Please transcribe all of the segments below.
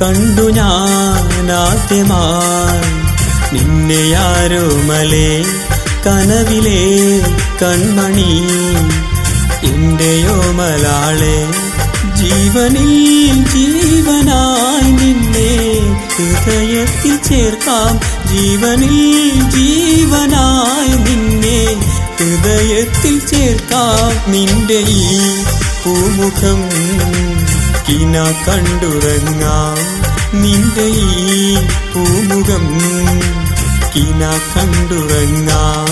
കണ്ടു ഞാനാദ്യമായി നിന്നെയാരോമലേ കനവിലെ കൺമണി എന്റെയോമലാളെ ജീവനിൽ ജീവനായി നിന്നെ ഹൃദയത്തിൽ ചേർക്കാം ജീവനിൽ ജീവനായി നിന്നെ ഹൃദയത്തിൽ ചേർക്കാം നിന്റെ ഈ പൂമുഖം കിന കണ്ടുറങ്ങാം നിന്റെ ഈ പൂമുഖം കിന കണ്ടുറങ്ങാം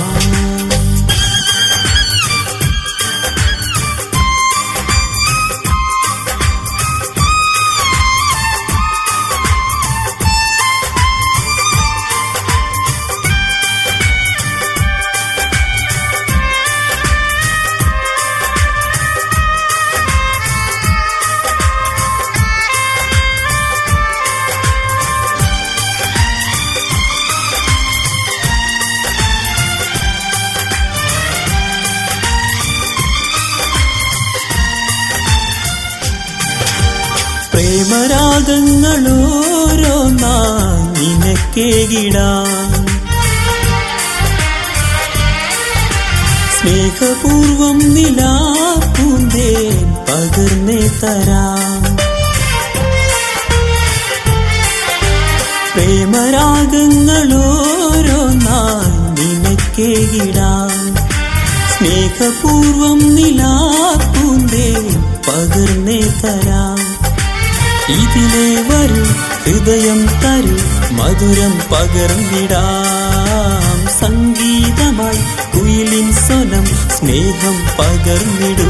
പ്രേമരാഗങ്ങളോരോന്നായി നിനക്കേകിടാം സ്നേഹപൂർവം നിലാപ്പൂന്തേൻ പകർന്നേ തരാം പ്രേമരാഗങ്ങളോരോന്നായി നിനക്കേകിടാം സ്നേഹപൂർവം നിലാപ്പൂന്തേൻ പകർന്നേ തരാം ഇതിലെ വരൂ ഹൃദയം തരൂ മധുരം പകർന്നിടാം സംഗീതമായി കുയിലിൻ സ്വനം സ്നേഹം പകർന്നിടൂ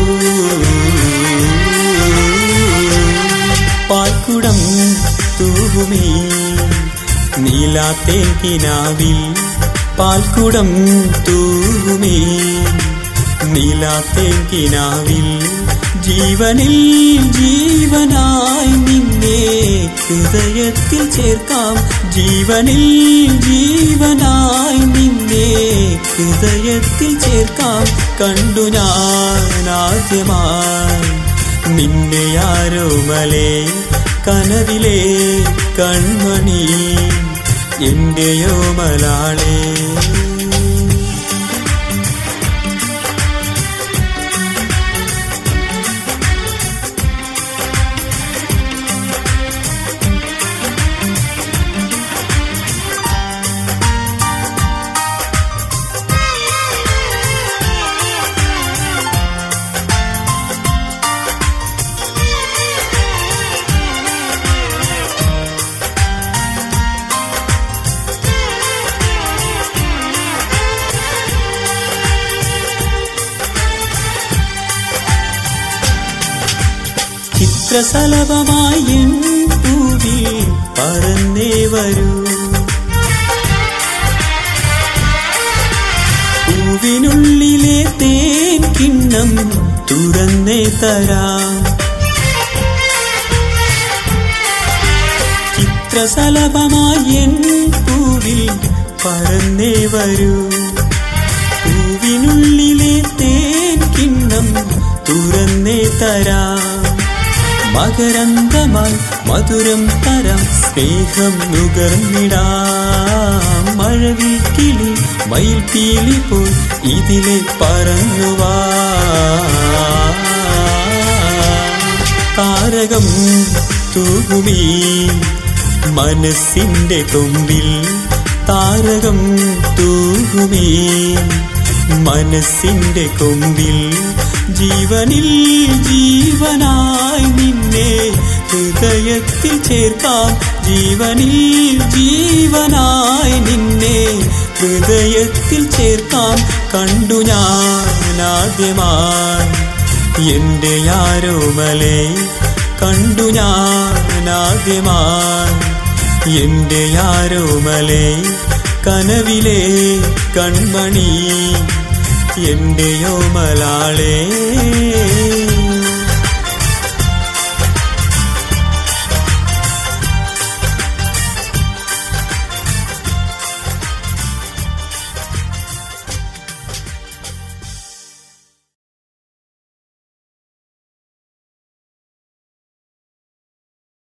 പാൽക്കുടം തൂകുമേ നീലാത്തേൻ കിനാവിൽ പാൽക്കുടം തൂകുമേ നീലാത്തേൻ കിനാവിൽ ജീവനിൽ ജീവനായി നിന്നെ ഹൃദയത്തിൽ ചേർക്കാം ജീവനിൽ ജീവനായി നിന്നെ ഹൃദയത്തിൽ ചേർക്കാം കണ്ടു ഞാൻ ആദ്യമായി നിന്നെ ആരോമലേ കനവിലെ കൺമണി എന്റെയോ മലാളേ ചിത്രസലഭമായി എൻ പൂവിൽ പറന്നേ വരൂ പൂവിനുള്ളിലെ തേൻ കിണ്ണം തുറന്നേ തരാം ചിത്രസലഭമായി എൻ പൂവിൽ പറന്നേ വരൂ പൂവിനുള്ളിലെ തേൻ കിണ്ണം തുറന്നേ തരാം മകരന്തമായി മധുരം തരം സ്നേഹം നുകർന്നിടാം മഴവിൽ കിളി മയിൽ പീലി പോൽ ഇതിലെ പറന്നുവാ താരകം തൂകുമീ മനസ്സിന്റെ കൊമ്പിൽ താരകം തൂകുമീ മനസ്സിന്റെ കൊമ്പിൽ ജീവനിൽ ജീവനായി നിന്നെ ഹൃദയത്തിൽ ചേർക്കാം ജീവനിൽ ജീവനായി നിന്നെ ഹൃദയത്തിൽ ചേർക്കാം കണ്ടു ഞാൻ ആദ്യമായി എന്റെ ആരോമലേ കണ്ടു ഞാൻ ആദ്യമായി എന്റെ ആരോമലേ കനവിലെ കൺമണി എന്റെയോ മലാളേ